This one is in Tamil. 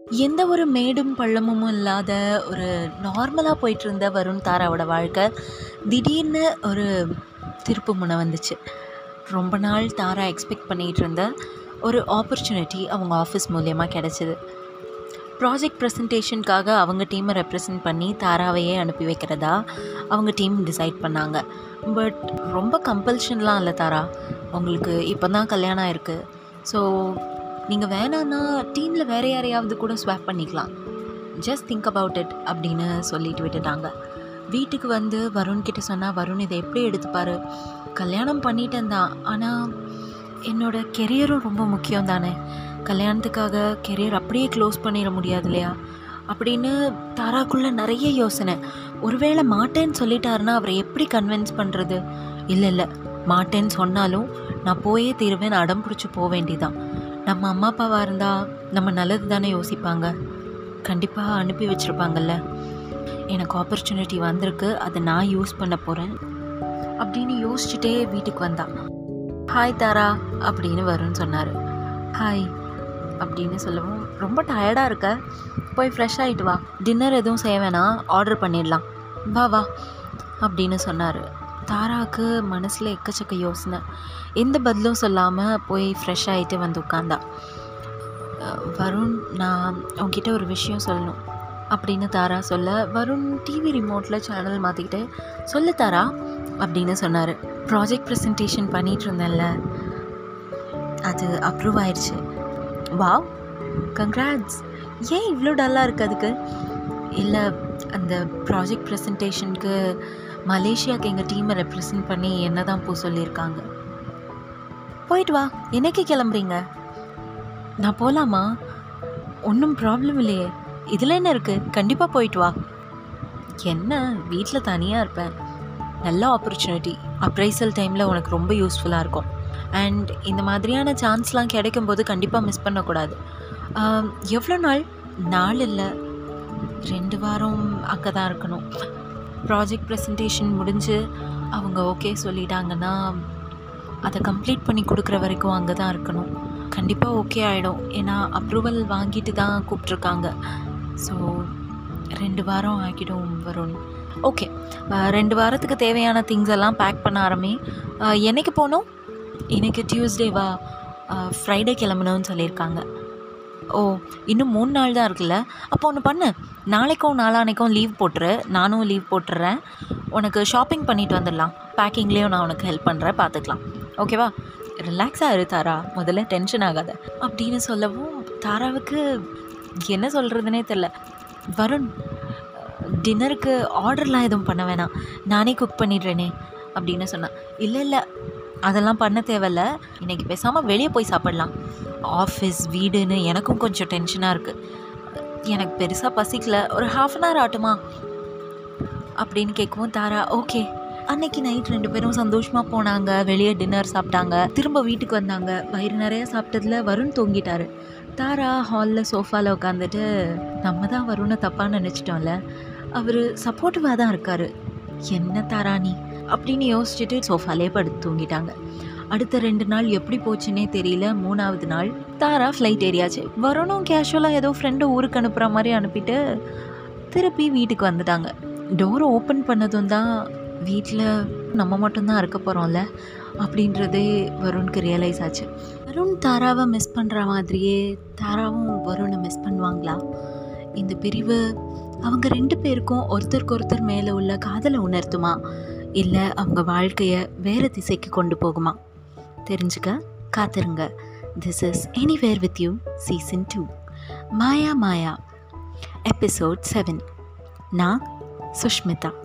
எந்த ஒரு மேடும் பள்ளமும் இல்லாத ஒரு நார்மலாக போயிட்டு இருந்த வருண் தாராவோட வாழ்க்கை திடீர்னு ஒரு திருப்பு முனை வந்துச்சு ரொம்ப நாள் தாரா எக்ஸ்பெக்ட் பண்ணிகிட்டு இருந்த ஒரு ஆப்பர்ச்சுனிட்டி அவங்க ஆஃபீஸ் மூலயமா கிடச்சிது ப்ராஜெக்ட் ப்ரெசன்டேஷனுக்காக அவங்க டீமை ரெப்ரசன்ட் பண்ணி தாராவையே அனுப்பி வைக்கிறதா அவங்க டீம் டிசைட் பண்ணாங்க பட் ரொம்ப கம்பல்ஷன்லாம் இல்லை தாரா உங்களுக்கு இப்போ தான் கல்யாணம் ஆயிருக்கு ஸோ நீங்கள் வேணான்னா டீமில் வேறு யாரையாவது கூட ஸ்வாப் பண்ணிக்கலாம் ஜஸ்ட் திங்க் அபவுட் இட் அப்படின்னு சொல்லிட்டு விட்டுட்டாங்க வீட்டுக்கு வந்து வருண் கிட்ட சொன்னால் வருண் இதை எப்படி எடுத்துப்பாரு கல்யாணம் பண்ணிட்டேன் தான் ஆனால் என்னோட கெரியரும் ரொம்ப முக்கியம் தானே கல்யாணத்துக்காக கெரியர் அப்படியே க்ளோஸ் பண்ணிட முடியாது இல்லையா அப்படின்னு தாராக்குள்ளே நிறைய யோசனை ஒருவேளை மாட்டேன்னு சொல்லிட்டாருன்னா அவரை எப்படி கன்வின்ஸ் பண்ணுறது இல்லை இல்லை மாட்டேன்னு சொன்னாலும் நான் போயே தீருவேன் அடம் பிடிச்சி போக வேண்டியதான் நம்ம அம்மா அப்பாவாக இருந்தால் நம்ம நல்லது தானே யோசிப்பாங்க கண்டிப்பாக அனுப்பி வச்சுருப்பாங்கல்ல எனக்கு ஆப்பர்ச்சுனிட்டி வந்திருக்கு அதை நான் யூஸ் பண்ண போகிறேன் அப்படின்னு யோசிச்சுட்டே வீட்டுக்கு வந்தா ஹாய் தாரா அப்படின்னு வரும்னு சொன்னார் ஹாய் அப்படின்னு சொல்லவும் ரொம்ப டயர்டாக இருக்க போய் ஃப்ரெஷ் ஆகிட்டு வா டின்னர் எதுவும் செய்ய வேணாம் ஆர்டர் பண்ணிடலாம் வா வா அப்படின்னு சொன்னார் தாராவுக்கு மனசில் எக்கச்சக்க யோசனை எந்த பதிலும் சொல்லாமல் போய் ஃப்ரெஷ் ஆகிட்டு வந்து உட்காந்தா அஹ் வருண் நான் உன்கிட்ட ஒரு விஷயம் சொல்லணும் அப்படின்னு தாரா சொல்ல வருண் டிவி ரிமோட்டில் சேனல் மாற்றிக்கிட்டு சொல்லு தாரா அப்படின்னு சொன்னார் ப்ராஜெக்ட் ப்ரெசன்டேஷன் பண்ணிகிட்டு இருந்தேன்ல அது அப்ரூவ் ஆயிடுச்சு வாவ் கங்க்ராட்ஸ் ஏன் இவ்வளோ டல்லாக இருக்குது அதுக்கு இல்லை அந்த ப்ராஜெக்ட் ப்ரெசன்டேஷனுக்கு மலேசியாவுக்கு எங்கள் டீமை ரெப்ரசன்ட் பண்ணி என்ன தான் போ சொல்லியிருக்காங்க போயிட்டு வா என்னைக்கு கிளம்புறீங்க நான் போகலாமா ஒன்றும் ப்ராப்ளம் இல்லையே இதில் என்ன இருக்குது கண்டிப்பாக போயிட்டு வா என்ன வீட்டில் தனியாக இருப்பேன் நல்ல ஆப்பர்ச்சுனிட்டி அப்ரைசல் டைமில் உனக்கு ரொம்ப யூஸ்ஃபுல்லாக இருக்கும் அண்ட் இந்த மாதிரியான சான்ஸ்லாம் கிடைக்கும்போது கண்டிப்பாக மிஸ் பண்ணக்கூடாது ஆம், எவ்வளோ நாள் நாள் இல்லை ரெண்டு வாரம் அங்கே தான் இருக்கணும் ப்ராஜெக்ட் ப்ரெசன்டேஷன் முடிஞ்சு அவங்க ஓகே சொல்லிட்டாங்கன்னா அதை கம்ப்ளீட் பண்ணி கொடுக்குற வரைக்கும் அங்கே தான் இருக்கணும் கண்டிப்பாக ஓகே ஆகிடும் ஏன்னா அப்ரூவல் வாங்கிட்டு தான் கூப்பிட்ருக்காங்க ஸோ ரெண்டு வாரம் ஆகிடும் வரும் ஓகே ரெண்டு வாரத்துக்கு தேவையான திங்ஸ் எல்லாம் பேக் பண்ண ஆரம்பி அஹ், என்னைக்கு போகணும் இன்னைக்கு டியூஸ்டேவா ஃப்ரைடே கிளம்பணும்னு சொல்லியிருக்காங்க ஓ இன்னும் மூணு நாள் தான் இருக்குல்ல அப்போ ஒன்று பண்ணு நாளைக்கும் நாளானைக்கும் லீவ் போட்டுரு நானும் லீவ் போட்டுடுறேன் உனக்கு ஷாப்பிங் பண்ணிட்டு வந்துடலாம் பேக்கிங்லேயும் நான் உனக்கு ஹெல்ப் பண்ணுறேன் பார்த்துக்கலாம் ஓகேவா ரிலாக்ஸாக இரு தாரா முதல்ல டென்ஷன் ஆகாத அப்படின்னு சொல்லவும் தாராவுக்கு என்ன சொல்கிறதுனே தெரில வருண் டின்னருக்கு ஆர்டர்லாம் எதுவும் பண்ண வேணாம் நானே குக் பண்ணிடுறேனே அப்படின்னு சொன்னான் இல்லை இல்லை அதெல்லாம் பண்ண தேவையில்ல இன்றைக்கி பேசாமல் வெளியே போய் சாப்பிட்லாம் ஆஃபீஸ் வீடுன்னு எனக்கும் கொஞ்சம் டென்ஷனாக இருக்குது எனக்கு பெருசாக பசிக்கல ஒரு ஹாஃப் அன் ஹவர் ஆட்டுமா அப்படின்னு கேட்கவும் தாரா ஓகே அன்னைக்கு நைட் ரெண்டு பேரும் சந்தோஷமாக போனாங்க வெளியே டின்னர் சாப்பிட்டாங்க திரும்ப வீட்டுக்கு வந்தாங்க வயிறு நிறைய சாப்பிட்டதுல வருண் தூங்கிட்டாரு தாரா ஹாலில் சோஃபாவில் உட்காந்துட்டு நம்ம தான் வருணை தப்பாக நினச்சிட்டோம்ல அவர் சப்போர்ட்டிவாக தான் இருக்கார் என்ன தாரா நீ அப்படின்னு யோசிச்சுட்டு சோஃபாலே படுத்து தூங்கிட்டாங்க அடுத்த ரெண்டு நாள் எப்படி போச்சுன்னே தெரியல மூணாவது நாள் தாரா ஃப்ளைட் ஏறியாச்சு வருணும் கேஷுவலாக ஏதோ ஃப்ரெண்டு ஊருக்கு அனுப்புகிற மாதிரி அனுப்பிட்டு திருப்பி வீட்டுக்கு வந்துட்டாங்க டோரை ஓப்பன் பண்ணதும் தான் வீட்டில் நம்ம மட்டும்தான் இருக்க போகிறோம்ல அப்படின்றதே வருணுக்கு ரியலைஸ் ஆச்சு வருண் தாராவை மிஸ் பண்ணுற மாதிரியே தாராவும் வருணை மிஸ் பண்ணுவாங்களா இந்த பிரிவு அவங்க ரெண்டு பேருக்கும் ஒருத்தருக்கு ஒருத்தர் மேலே உள்ள காதலை உணர்த்துமா இல்லை அவங்க வாழ்க்கையை வேறு திசைக்கு கொண்டு போகுமா தெரிஞ்சுக்க காத்திருங்க this is anywhere with you season two Maya Maya episode seven நான் சுஷ்மிதா